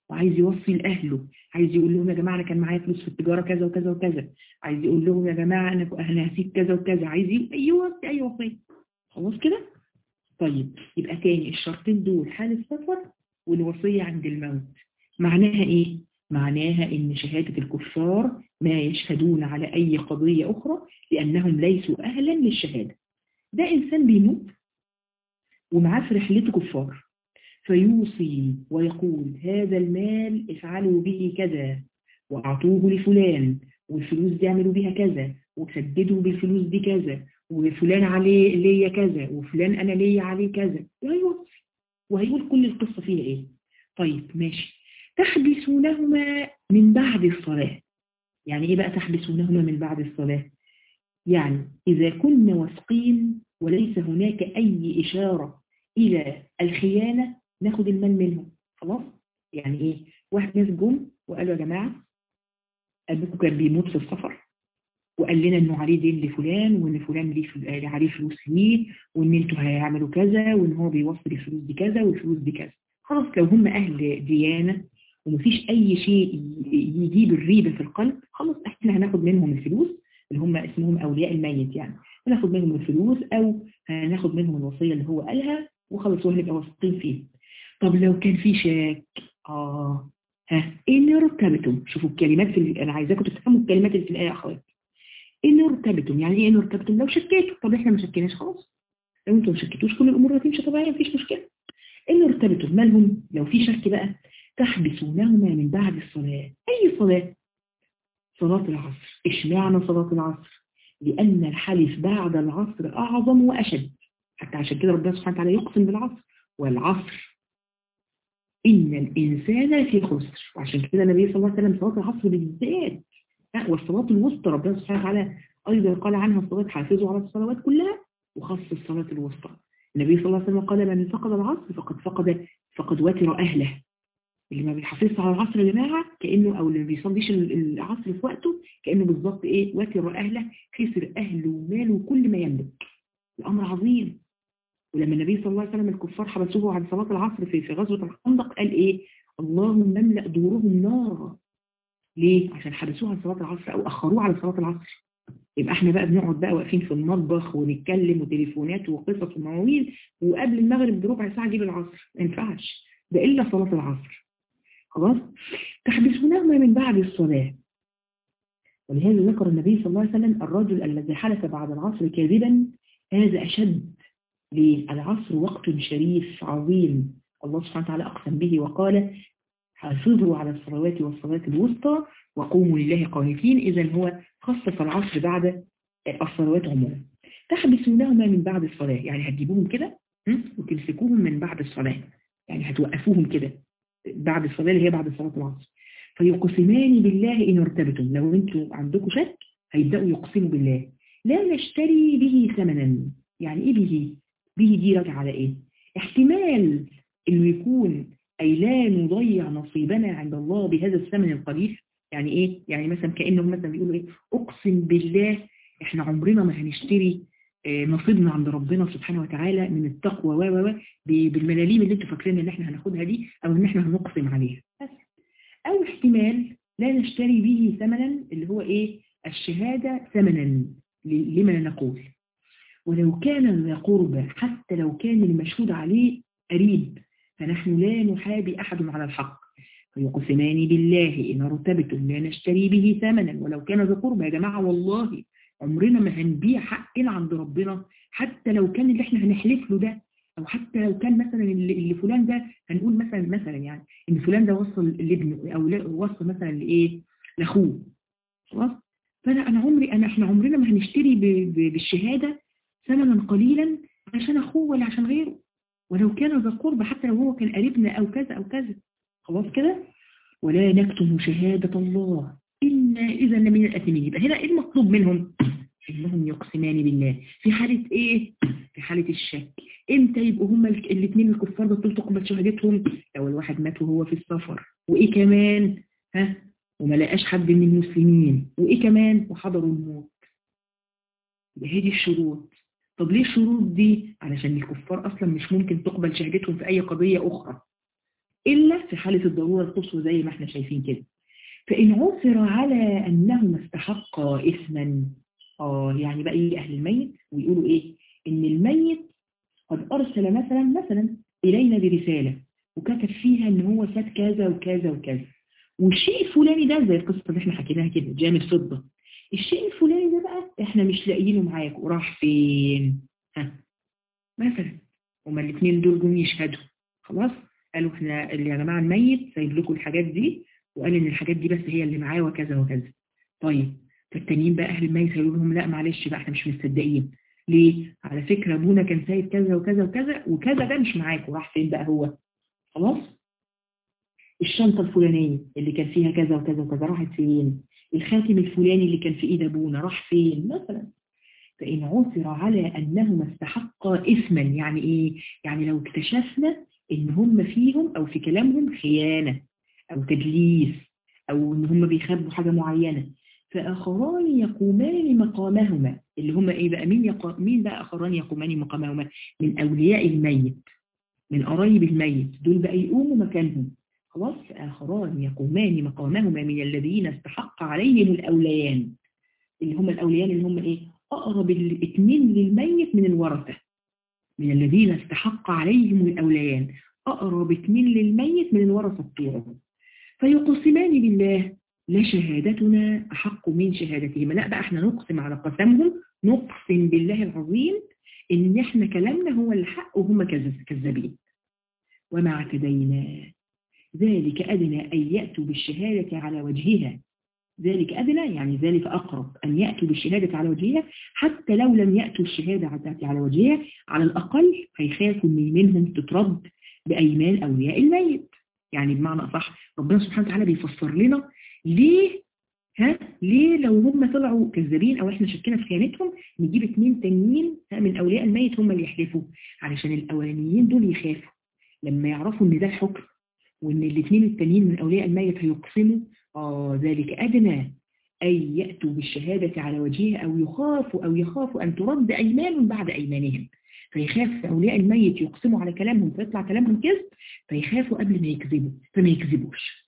وعايز يوصي لأهله عايز يقول لهم يا جماعة أنا كان معايا فلوس في التجارة كذا وكذا وكذا عايز يقول لهم يا جماعة أنا أنا هسيب كذا وكذا عايز ي- أيوه أي وصية خلاص كده طيب يبقى تاني الشرطين دول حال السفر والوصية عند الموت معناها إيه؟ معناها إن شهادة الكفار ما يشهدون على أي قضية أخرى لأنهم ليسوا أهلا للشهادة ده إنسان بيموت ومعاه في رحلته كفار فيوصي ويقول هذا المال افعلوا به كذا وأعطوه لفلان والفلوس دي اعملوا بيها كذا وسددوا بالفلوس دي كذا وفلان عليه ليا كذا وفلان أنا ليا عليه كذا وهيوصي وهيقول كل القصة فيها إيه طيب ماشي تحبسونهما من بعد الصلاة يعني إيه بقى تحبسونهما من بعد الصلاة يعني إذا كنا واثقين وليس هناك أي إشارة إلى الخيانة ناخد المال منهم خلاص يعني إيه واحد ناس جم وقالوا يا جماعة أبوكم كان بيموت في السفر وقال لنا انه عليه دين لفلان وان فلان ليه فل- آه، عليه فلوس ليه وان انتوا هيعملوا كذا وان هو بيوصل الفلوس دي كذا والفلوس دي كذا خلاص لو هم اهل ديانة ومفيش اي شيء ي- يجيب الريبة في القلب خلاص احنا هناخد منهم الفلوس اللي هم اسمهم اولياء الميت يعني هناخد منهم الفلوس او هناخد منهم الوصية اللي هو قالها وخلاص وهنبقى واثقين فيه طب لو كان في شك اه ها ان ارتبتم شوفوا الكلمات في ال- انا عايزاكم تفهموا الكلمات اللي في الايه يا اخوات ان ارتبتم يعني ايه ان ارتبتم لو شكيتوا طب احنا ما شكيناش خلاص لو انتم ما شكيتوش كل الامور هتمشي طبيعي مفيش مشكله ان ارتبتم مالهم لو في شك بقى تحبسونهما من بعد الصلاه اي صلاه صلاه العصر اشمعنى صلاه العصر لان الحلف بعد العصر اعظم واشد حتى عشان كده ربنا سبحانه وتعالى يقسم بالعصر والعصر إن الإنسان في خسر وعشان كده النبي صلى الله عليه وسلم صلاة العصر بالذات لا، والصلاة الوسطى ربنا سبحانه وتعالى أيضا قال عنها الصلاة حافظوا على الصلوات كلها وخص الصلاة الوسطى النبي صلى الله عليه وسلم قال من فقد العصر فقد فقد فقد وتر أهله اللي ما بيحافظش على العصر يا جماعة كأنه أو اللي ما بيصليش ال- العصر في وقته كأنه بالظبط إيه وتر أهله خسر أهله وماله وكل ما يملك الأمر عظيم ولما النبي صلى الله عليه وسلم الكفار حبسوه عن صلاة العصر في في غزوة الخندق قال ايه اللهم املأ دورهم نارا ليه عشان حبسوه عن صلاة العصر او اخروه على صلاة العصر يبقى احنا بقى بنقعد بقى واقفين في المطبخ ونتكلم وتليفونات وقصص ومواويل وقبل المغرب بربع ساعة جيب العصر ما ينفعش ده الا صلاة العصر خلاص تحبسونهما من بعد الصلاة ولهذا ذكر النبي صلى الله عليه وسلم الرجل الذي حلف بعد العصر كاذبا هذا أشد للعصر وقت شريف عظيم الله سبحانه وتعالى أقسم به وقال حافظوا على الصلوات والصلاة الوسطى وقوموا لله قانتين إذا هو خصص العصر بعد الصلوات عموما تحبسونهما من بعد الصلاة يعني هتجيبوهم كده م? وتمسكوهم من بعد الصلاة يعني هتوقفوهم كده بعد الصلاة اللي هي بعد صلاة العصر فيقسمان بالله إن ارتبتم لو انتوا عندكم شك هيبدأوا يقسموا بالله لا نشتري به ثمنا يعني ايه به به دي راجعه على ايه احتمال انه يكون اي لا نضيع نصيبنا عند الله بهذا الثمن القليل يعني ايه يعني مثلا كانهم مثلا بيقولوا ايه اقسم بالله احنا عمرنا ما هنشتري آه، نصيبنا عند ربنا سبحانه وتعالى من التقوى و و و ب- بالملاليم اللي انتوا فاكرين ان احنا هناخدها دي او ان احنا هنقسم عليها بس او احتمال لا نشتري به ثمنا اللي هو ايه الشهادة ثمنا ل- لما نقول ولو كان ذا قربى حتى لو كان المشهود عليه قريب فنحن لا نحابي أحد على الحق فيقسمان بالله إن ارتبتم لا نشتري به ثمنا ولو كان ذا قربى يا جماعة والله عمرنا ما هنبيع حقنا عند ربنا حتى لو كان اللي احنا هنحلف له ده او حتى لو كان مثلا اللي اللي فلان ده هنقول مثلا مثلا يعني ان فلان ده وصل لابنه او لا- وصل مثلا لايه لاخوه خلاص فانا انا عمري انا احنا عمرنا ما هنشتري ب- ب- بالشهاده ثمنا قليلا عشان اخوه ولا عشان غيره ولو كان ذا قرب حتى لو هو كان قريبنا او كذا او كذا خلاص كده ولا نكتم شهادة الله إنا إذا من الأثمين يبقى هنا إيه المطلوب منهم إنهم يقسمان بالله في حالة إيه في حالة الشك إمتى يبقوا هما الاثنين الكفار دول تقبل شهادتهم لو الواحد مات وهو في السفر وإيه كمان ها وما لقاش حد من المسلمين وإيه كمان وحضروا الموت يبقى هي دي الشروط طب ليه الشروط دي علشان الكفار أصلا مش ممكن تقبل شهادتهم في أي قضية أخرى إلا في حالة الضرورة القصوى زي ما احنا شايفين كده فإن عثر على أنهما استحقا إثما آه يعني بقى إيه أهل الميت ويقولوا إيه إن الميت قد أرسل مثلا مثلا إلينا برسالة وكتب فيها إن هو فات كذا وكذا وكذا والشيء الفلاني ده زي القصة اللي احنا حكيناها كده جامد فضة الشيء الفلاني ده بقى احنا مش لاقيينه معاك وراح فين ها مثلا هما الاثنين دول جم يشهدوا خلاص قالوا احنا اللي يا جماعه الميت سايب لكم الحاجات دي وقال ان الحاجات دي بس هي اللي معاه وكذا وكذا طيب فالتانيين بقى اهل الميت هيقولوا لهم لا معلش بقى احنا مش مصدقين ليه على فكره ابونا كان سايب كذا وكذا وكذا وكذا ده مش معاكم راح فين بقى هو خلاص الشنطه الفلانيه اللي كان فيها كذا وكذا وكذا راحت فين الخاتم الفلاني اللي كان في ايد ابونا راح فين مثلا فإن عثر على أنهما استحقا إثما يعني إيه؟ يعني لو اكتشفنا إن هم فيهم أو في كلامهم خيانة أو تدليس أو إن هم بيخبوا حاجة معينة فآخران يقومان مقامهما اللي هم إيه بقى مين, يقا... مين بقى آخران يقومان مقامهما من أولياء الميت من قرايب الميت دول بقى يقوموا مكانهم خلاص آخران يقومان مقامهما من الذين استحق عليهم الأوليان اللي هم الأوليان اللي هم إيه أقرب الاثنين للميت من الورثة من الذين استحق عليهم الأوليان أقرب اثنين للميت من الورثة بتوعه فيقسمان بالله لا شهادتنا أحق من شهادتهما لا بقى احنا نقسم على قسمهم نقسم بالله العظيم إن احنا كلامنا هو الحق وهم كذابين وما اعتدينا ذلك أدنى أن يأتوا بالشهادة على وجهها ذلك أدنى يعني ذلك أقرب أن يأتوا بالشهادة على وجهها حتى لو لم يأتوا الشهادة على وجهها على الأقل هيخافوا من منهم تترد بأيمان أولياء الميت يعني بمعنى أصح ربنا سبحانه وتعالى بيفسر لنا ليه ها ليه لو هم طلعوا كذابين او احنا شكينا في خيانتهم نجيب اثنين تانيين من اولياء الميت هم اللي يحلفوا علشان الاولانيين دول يخافوا لما يعرفوا ان ده الحكم وان الاثنين التانيين من اولياء الميت هيقسموا آه ذلك أدنى أن يأتوا بالشهادة على وجهها أو يخافوا أو يخافوا أن ترد أيمان بعد أيمانهم فيخاف أولياء الميت يقسموا على كلامهم فيطلع كلامهم كذب فيخافوا قبل ما يكذبوا فما يكذبوش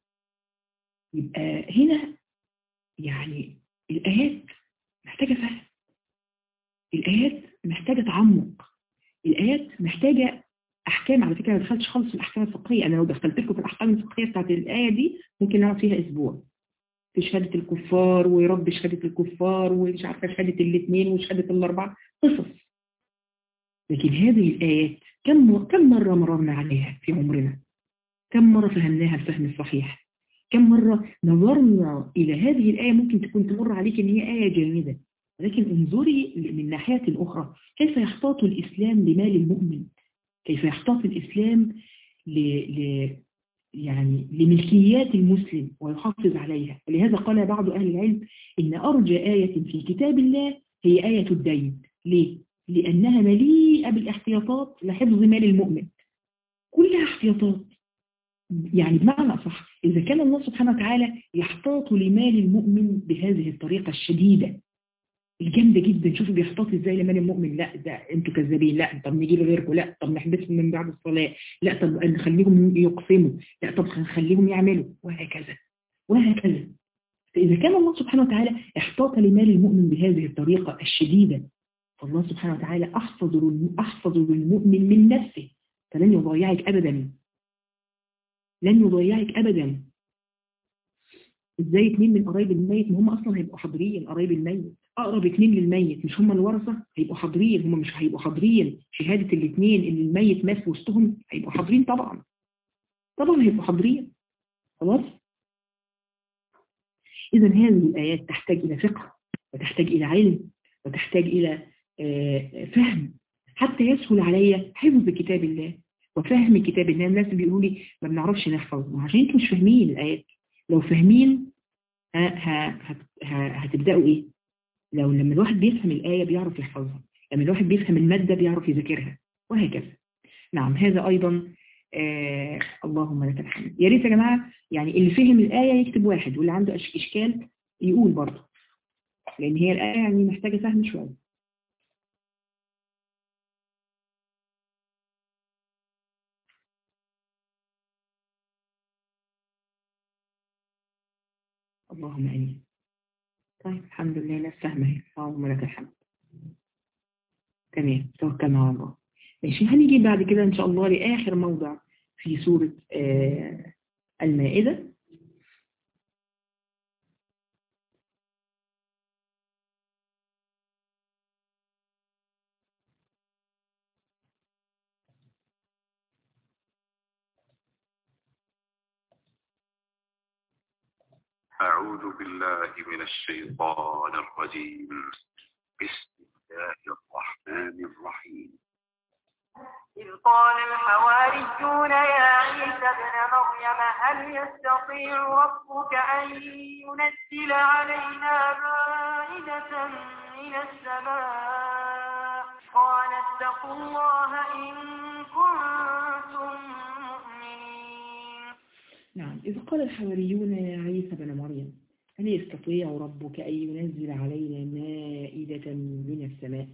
يبقى هنا يعني الآيات محتاجة فهم الآيات محتاجة تعمق الآيات محتاجة احكام على فكره ما دخلتش خالص في الاحكام الفقهيه انا لو دخلت لكم في الاحكام الفقهيه بتاعت الايه دي ممكن نقعد فيها اسبوع في شهاده الكفار ويرد شهاده الكفار ومش عارفه شهاده الاثنين وشهاده الاربعه قصص لكن هذه الايات كم كم مره مررنا عليها في عمرنا كم مره فهمناها الفهم الصحيح كم مره نظرنا الى هذه الايه ممكن تكون تمر عليك ان هي ايه جامده ولكن انظري من ناحيه اخرى كيف يحتاط الاسلام لمال المؤمن كيف يحتاط الإسلام ل... ل... يعني لملكيات المسلم ويحافظ عليها ولهذا قال بعض أهل العلم إن أرجى آية في كتاب الله هي آية الدين ليه؟ لأنها مليئة بالاحتياطات لحفظ مال المؤمن كلها احتياطات يعني بمعنى صح إذا كان الله سبحانه وتعالى يحتاط لمال المؤمن بهذه الطريقة الشديدة الجامدة جدا شوفوا بيحتاط ازاي لمال المؤمن لا ده انتوا كذابين لا طب نجيب غيركم لا طب نحبسهم من بعد الصلاة لا طب نخليهم يقسموا لا طب نخليهم يعملوا وهكذا وهكذا فإذا كان الله سبحانه وتعالى احتاط لمال المؤمن بهذه الطريقة الشديدة فالله سبحانه وتعالى أحفظ أحفظ للمؤمن من نفسه فلن يضيعك أبدا لن يضيعك أبدا ازاي اتنين من قرايب الميت ما هم اصلا هيبقوا حاضرين قرايب الميت اقرب اتنين للميت مش هم الورثه هيبقوا حاضرين هم مش هيبقوا حاضرين شهاده الاثنين اللي الميت مات في وسطهم هيبقوا حاضرين طبعا طبعا هيبقوا حاضرين خلاص اذا هذه الايات تحتاج الى فقه وتحتاج الى علم وتحتاج الى فهم حتى يسهل علي حفظ كتاب الله وفهم كتاب الله الناس بيقولوا لي ما بنعرفش نحفظ عشان انتوا مش فاهمين الايات لو فاهمين هتبداوا ايه لو لما الواحد بيفهم الآية بيعرف يحفظها لما الواحد بيفهم المادة بيعرف يذاكرها وهكذا نعم هذا أيضا آه اللهم لك الحمد يا ريت يا جماعة يعني اللي فهم الآية يكتب واحد واللي عنده إشكال يقول برضه لأن هي الآية يعني محتاجة فهم شوية اللهم امين طيب الحمد لله ناس فاهمه اهي اللهم لك الحمد تمام توكلنا على الله ماشي هنيجي بعد كده ان شاء الله لاخر موضع في سوره آه المائده أعوذ بالله من الشيطان الرجيم بسم الله الرحمن الرحيم إذ قال الحواريون يا عيسى ابن مريم هل يستطيع ربك أن ينزل علينا مائدة من السماء قال اتقوا الله إن كنتم مؤمنين نعم إذ قال الحواريون يا عيسى بن مريم هل يستطيع ربك أن ينزل علينا مائدة من السماء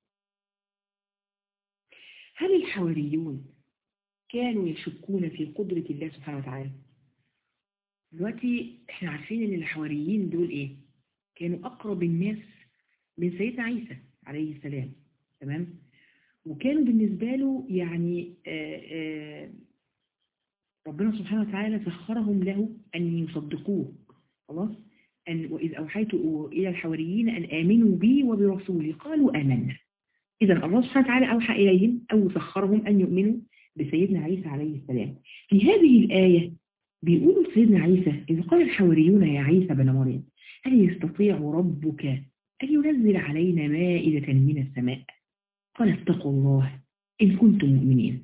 هل الحواريون كانوا يشكون في قدرة الله سبحانه وتعالى دلوقتي احنا عارفين ان الحواريين دول ايه كانوا اقرب الناس من سيدنا عيسى عليه السلام تمام وكانوا بالنسبة له يعني آآ آآ ربنا سبحانه وتعالى سخرهم له أن يصدقوه خلاص أن وإذ أوحيت إلى الحواريين أن آمنوا بي وبرسولي قالوا آمنا إذا الله سبحانه وتعالى أوحى إليهم أو سخرهم أن يؤمنوا بسيدنا عيسى عليه السلام في هذه الآية بيقولوا سيدنا عيسى إذ قال الحواريون يا عيسى بن مريم هل يستطيع ربك أن ينزل علينا مائدة من السماء قال اتقوا الله إن كنتم مؤمنين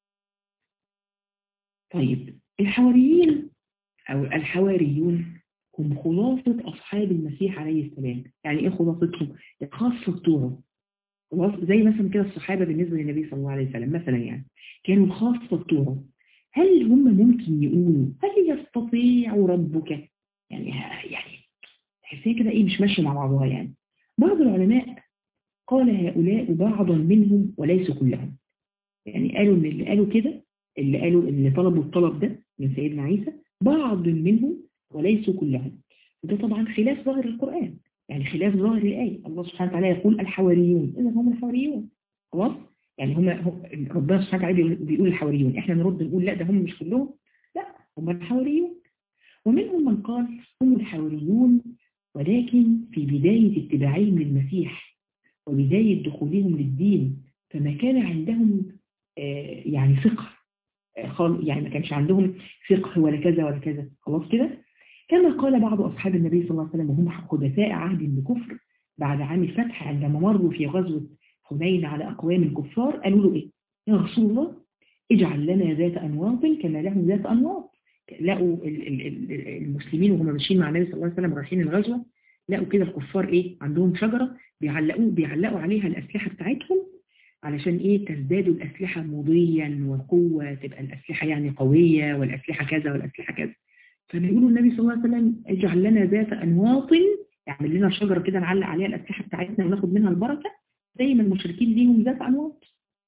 طيب الحواريين أو الحواريون هم خلاصة أصحاب المسيح عليه السلام يعني إيه خلاصتهم؟ الخاصة بتوعه خلاص زي مثلا كده الصحابة بالنسبة للنبي صلى الله عليه وسلم مثلا يعني كانوا الخاصة بتوعه هل هم ممكن يقولوا هل يستطيع ربك يعني يعني تحسيها كده ايه مش ماشيه مع بعضها يعني بعض العلماء قال هؤلاء بعضا منهم وليس كلهم يعني قالوا ان اللي قالوا كده اللي قالوا اللي طلبوا الطلب ده من سيدنا عيسى بعض منهم وليسوا كلهم وده طبعا خلاف ظاهر القرآن يعني خلاف ظاهر الآية الله سبحانه وتعالى يقول الحواريون إذا هم الحواريون خلاص يعني هم ربنا سبحانه وتعالى بيقول الحواريون احنا نرد نقول لا ده هم مش كلهم لا هم الحواريون ومنهم من قال هم الحواريون ولكن في بداية اتباعهم للمسيح وبداية دخولهم للدين فما كان عندهم آه يعني فقه آه يعني ما كانش عندهم فقه ولا كذا ولا كذا خلاص كده كما قال بعض أصحاب النبي صلى الله عليه وسلم وهم خبثاء عهد بكفر بعد عام الفتح عندما مروا في غزوة حنين على أقوام الكفار قالوا له إيه يا رسول الله اجعل لنا ذات أنواط كما لهم ذات أنواط لقوا المسلمين وهم ماشيين مع النبي صلى الله عليه وسلم رايحين الغزوة لقوا كده الكفار إيه عندهم شجرة بيعلقوا بيعلقوا عليها الأسلحة بتاعتهم علشان إيه تزدادوا الأسلحة مضيا وقوة تبقى الأسلحة يعني قوية والأسلحة كذا والأسلحة كذا فبيقولوا النبي صلى الله عليه وسلم اجعل لنا ذات أنواط يعمل لنا شجرة كده نعلق عليها الأسلحة بتاعتنا وناخد منها البركة زي ما المشركين ليهم ذات أنواط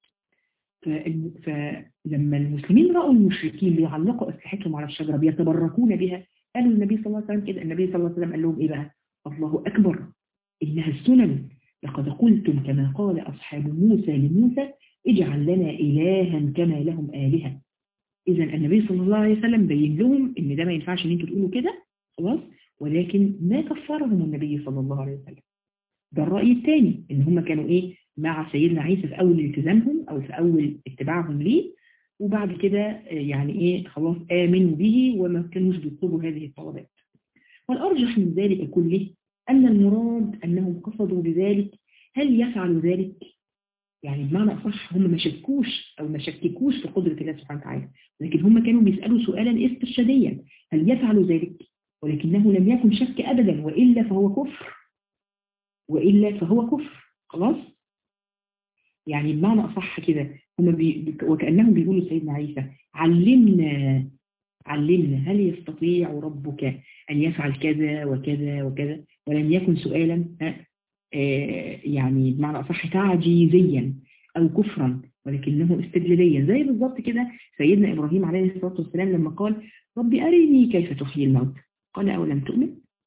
فلما المسلمين رأوا المشركين بيعلقوا أسلحتهم على الشجرة بيتبركون بها قالوا النبي صلى الله عليه وسلم كده النبي صلى الله عليه وسلم قال لهم إيه بقى الله أكبر إنها السنن لقد قلتم كما قال أصحاب موسى لموسى اجعل لنا إلها كما لهم آلهة إذا النبي صلى الله عليه وسلم بين لهم إن ده ما ينفعش إن انتوا تقولوا كده خلاص ولكن ما كفرهم النبي صلى الله عليه وسلم ده الرأي الثاني إن هم كانوا إيه مع سيدنا عيسى في أول التزامهم أو في أول اتباعهم ليه وبعد كده يعني إيه خلاص آمنوا به وما كانوش بيطلبوا هذه الطلبات والأرجح من ذلك كله أن المراد أنهم قصدوا بذلك هل يفعل ذلك يعني بمعنى أصح هم ما شكوش أو ما شككوش في قدرة الله سبحانه وتعالى لكن هم كانوا بيسألوا سؤالا استرشاديا هل يفعل ذلك ولكنه لم يكن شك أبدا وإلا فهو كفر وإلا فهو كفر خلاص يعني بمعنى أصح كده هم بي... وكأنهم بيقولوا سيدنا عيسى علمنا علمنا هل يستطيع ربك أن يفعل كذا وكذا وكذا ولم يكن سؤالا آه يعني بمعنى أصح تعجيزيا أو كفرا ولكنه استدلاليا زي بالضبط كده سيدنا إبراهيم عليه الصلاة والسلام لما قال ربي أرني كيف تحيي الموت قال أولم تؤمن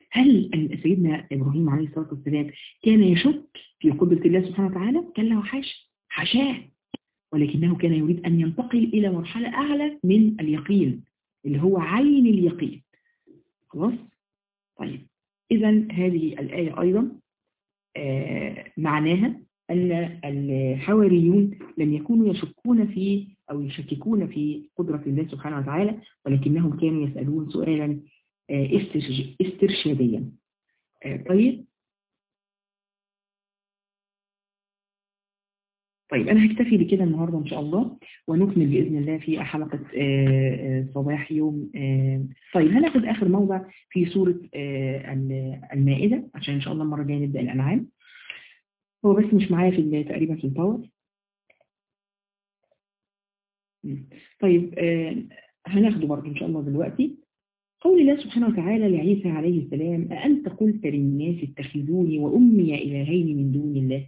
هل أن سيدنا إبراهيم عليه الصلاة والسلام كان يشك في قدرة الله سبحانه وتعالى كان له حاش حاشاه ولكنه كان يريد أن ينتقل إلى مرحلة أعلى من اليقين اللي هو عين اليقين خلاص طيب إذا هذه الآية أيضا آه معناها أن الحواريون لم يكونوا يشكون في أو يشككون في قدرة الله سبحانه وتعالى ولكنهم كانوا يسألون سؤالا استرشاديا طيب طيب أنا هكتفي بكده النهاردة إن شاء الله ونكمل بإذن الله في حلقة صباح يوم طيب هناخد آخر موضع في سورة المائدة عشان إن شاء الله المرة الجاية نبدأ الأنعام هو بس مش معايا في تقريبا في الباور طيب هناخده برضه إن شاء الله دلوقتي قول الله سبحانه وتعالى لعيسى عليه السلام أأنت قلت للناس اتخذوني وأمي إلهين من دون الله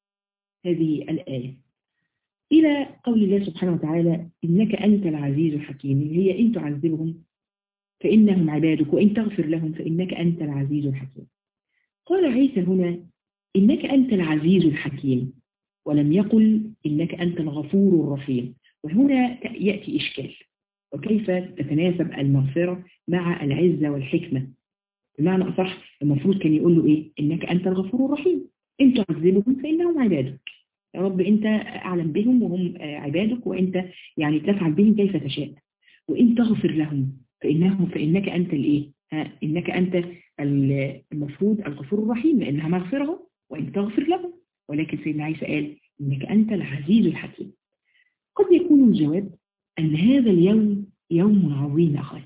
هذه الآية إلى قول الله سبحانه وتعالى إنك أنت العزيز الحكيم اللي هي إن تعذبهم فإنهم عبادك وإن تغفر لهم فإنك أنت العزيز الحكيم قال عيسى هنا إنك أنت العزيز الحكيم ولم يقل إنك أنت الغفور الرحيم وهنا يأتي إشكال وكيف تتناسب المغفرة مع العزة والحكمة بمعنى أصح المفروض كان يقول له إيه إنك أنت الغفور الرحيم إن تعذبهم فإنهم عبادك يا رب أنت أعلم بهم وهم عبادك وأنت يعني تفعل بهم كيف تشاء وإن تغفر لهم فإنهم فإنك أنت الإيه ها إنك أنت المفروض الغفور الرحيم لأنها مغفرة وإن تغفر لهم ولكن سيدنا عيسى قال إنك أنت العزيز الحكيم قد يكون الجواب أن هذا اليوم يوم عظيم أخوات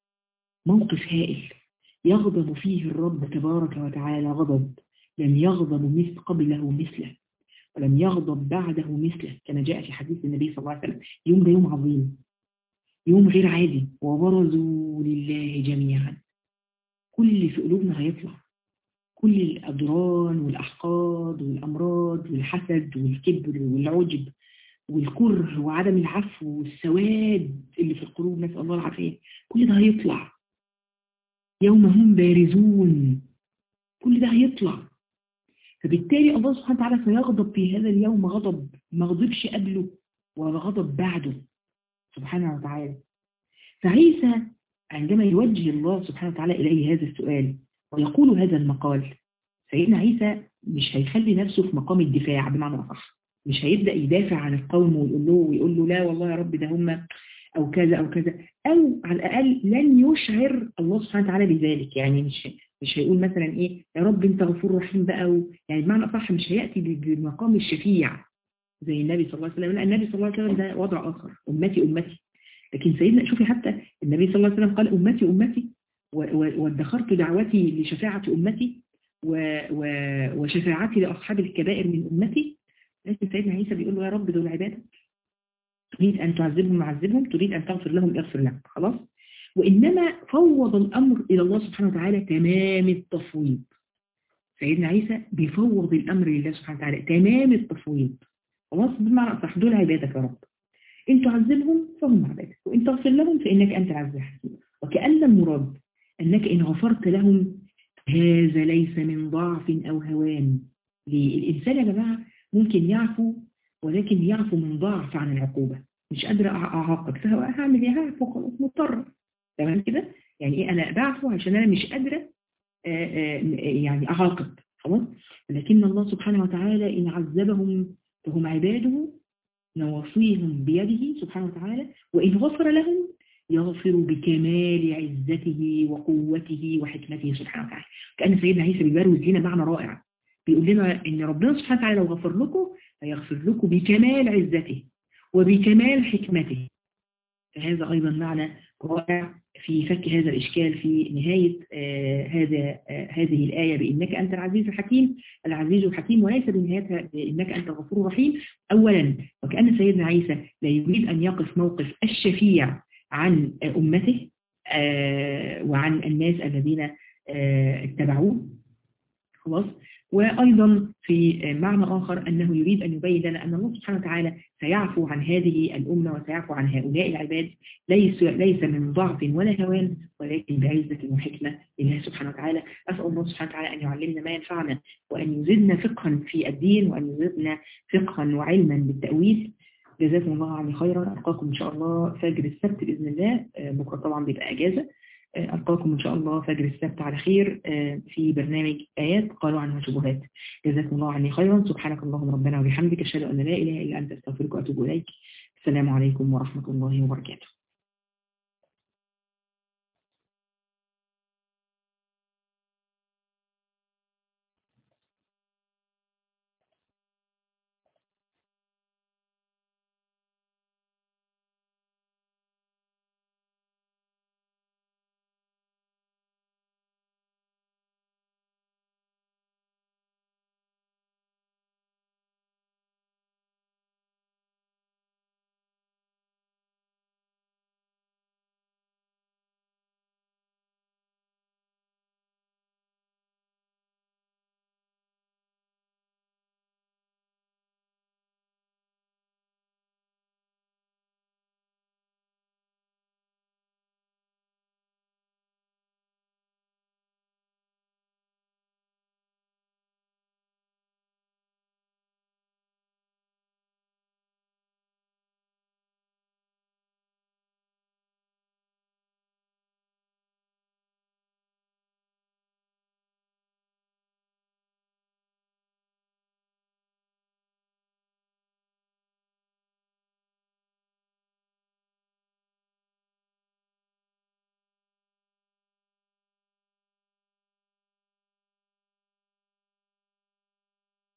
موقف هائل يغضب فيه الرب تبارك وتعالى غضب لم يغضب مثل قبله مثله ولم يغضب بعده مثله كما جاء في حديث النبي صلى الله عليه وسلم يوم ده يوم عظيم يوم غير عادي وبرزوا لله جميعا كل اللي في قلوبنا هيطلع كل الأضران والأحقاد والأمراض والحسد والكبر والعجب والكره وعدم العفو والسواد اللي في القلوب نسأل الله العافية كل ده هيطلع يوم هم بارزون كل ده هيطلع فبالتالي الله سبحانه وتعالى سيغضب في هذا اليوم غضب ما غضبش قبله ولا غضب بعده سبحانه وتعالى فعيسى عندما يوجه الله سبحانه وتعالى إليه هذا السؤال ويقول هذا المقال سيدنا عيسى مش هيخلي نفسه في مقام الدفاع بمعنى أصح مش هيبدأ يدافع عن القوم ويقول له ويقول له لا والله يا رب ده هم أو كذا أو كذا أو على الأقل لن يشعر الله سبحانه وتعالى بذلك يعني مش مش هيقول مثلا إيه يا رب أنت غفور رحيم بقى و... يعني بمعنى أصح مش هيأتي بمقام الشفيع زي النبي صلى الله عليه وسلم لا النبي صلى الله عليه وسلم ده وضع آخر أمتي أمتي لكن سيدنا شوفي حتى النبي صلى الله عليه وسلم قال أمتي أمتي وادخرت دعوتي لشفاعة أمتي و... و... وشفاعتي لأصحاب الكبائر من أمتي لكن سيدنا عيسى بيقول له يا رب دول عبادك تريد أن تعذبهم معذبهم تريد أن تغفر لهم اغفر لهم خلاص وإنما فوض الأمر إلى الله سبحانه وتعالى تمام التفويض سيدنا عيسى بيفوض الأمر لله سبحانه وتعالى تمام التفويض خلاص بمعنى أصح دول عبادك يا رب إن تعذبهم فهم عبادك وإن تغفر لهم فإنك أنت العزيز الحكيم وكأن المراد أنك إن غفرت لهم هذا ليس من ضعف أو هوان الإنسان يا جماعة ممكن يعفو ولكن يعفو من ضعف عن العقوبة مش قادرة أعاقب فهعمل إيه هعفو خلاص مضطر تمام كده يعني إيه أنا بعفو عشان أنا مش قادرة يعني أعاقب خلاص لكن الله سبحانه وتعالى إن عذبهم فهم عباده نواصيهم بيده سبحانه وتعالى وإن غفر لهم يغفر بكمال عزته وقوته وحكمته سبحانه وتعالى كأن سيدنا عيسى بيبروز لنا معنى رائع بيقول لنا ان ربنا سبحانه وتعالى لو غفر لكم هيغفر لكم بكمال عزته وبكمال حكمته فهذا ايضا معنى رائع في فك هذا الاشكال في نهاية آه هذا آه هذه الآية بإنك أنت العزيز الحكيم العزيز الحكيم وليس بنهايتها بإنك أنت الغفور الرحيم أولا وكأن سيدنا عيسى لا يريد أن يقف موقف الشفيع عن أمته آه وعن الناس الذين اتبعوه خلاص وأيضا في معنى آخر أنه يريد أن يبين لنا أن الله سبحانه وتعالى سيعفو عن هذه الأمة وسيعفو عن هؤلاء العباد ليس, ليس من ضعف ولا هوان ولكن بعزة وحكمة لله سبحانه وتعالى أسأل الله سبحانه وتعالى أن يعلمنا ما ينفعنا وأن يزدنا فقها في الدين وأن يزدنا فقها وعلما بالتأويل جزاكم الله عني خيرا ألقاكم إن شاء الله فجر السبت بإذن الله بكرة طبعا بيبقى أجازة ألقاكم إن شاء الله فجر السبت على خير في برنامج آيات قالوا عنها شبهات جزاكم الله عني خيرا سبحانك اللهم ربنا وبحمدك أشهد أن لا إله إلا أنت أستغفرك وأتوب إليك السلام عليكم ورحمة الله وبركاته